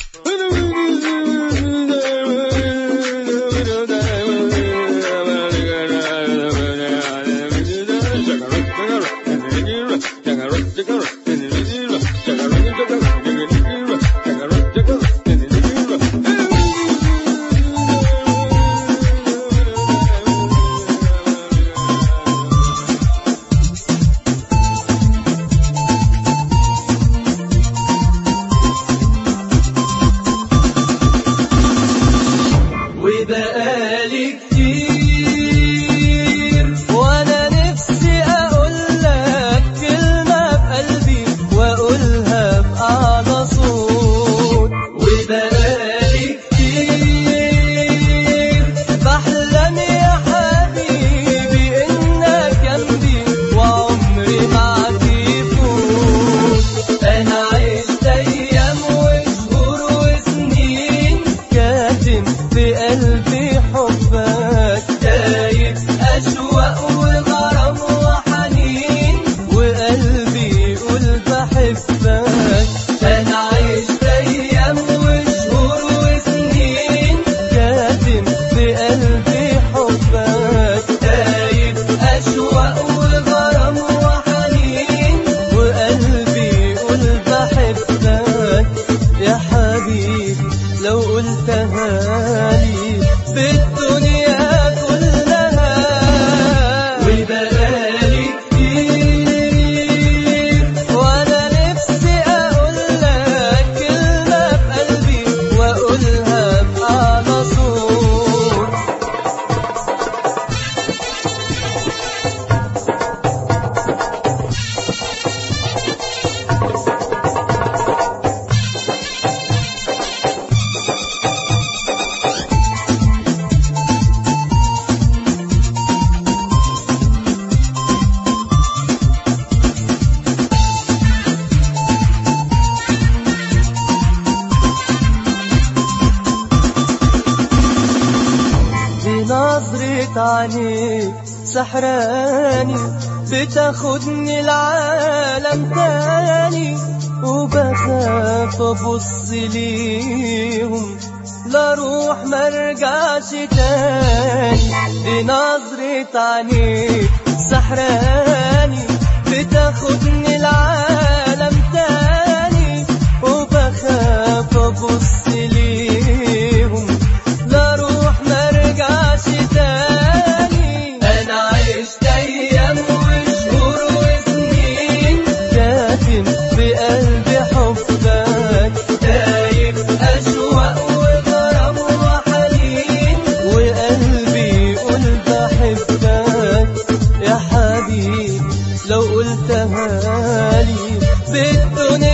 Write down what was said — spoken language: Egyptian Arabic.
وبقالي كتير وانا نفسي اقول لك كلمة بقلبي واقولها بأعلى صوت وبقالي كتير بحلم يا حبيبي انك جنبي وعمري معك يفوت انا عشت ايام وشهور وسنين كاتم في قلبي حبك دايب اشواق وغرام وحنين وقلبي يقول بحبك انا عشت ايام وشهور وسنين كاتم في قلبي حبك دايب اشواق وغرام وحنين وقلبي يقول بحبك يا حبيبي لو قلتها لي في الدنيا كلها وبقالي كتير وانا نفسي اقول لك كلمة بقلبي واقولها بأعلى صوت بنظرة عينيك سحراني بتاخدني العالم تاني وبخاف ابص ليهم لا روح مرجعش تاني بنظرة عينيك سحراني بتاخدني العالم تاني وبخاف ابص ليهم لا روح مرجعش تاني انا عشت ايام وشهور وسنين كاتم بقلبي حبك دايب اشواق وغرام وحنين وقلبي يقول بحبك يا حبيبي لو قلتها لي في الدنيا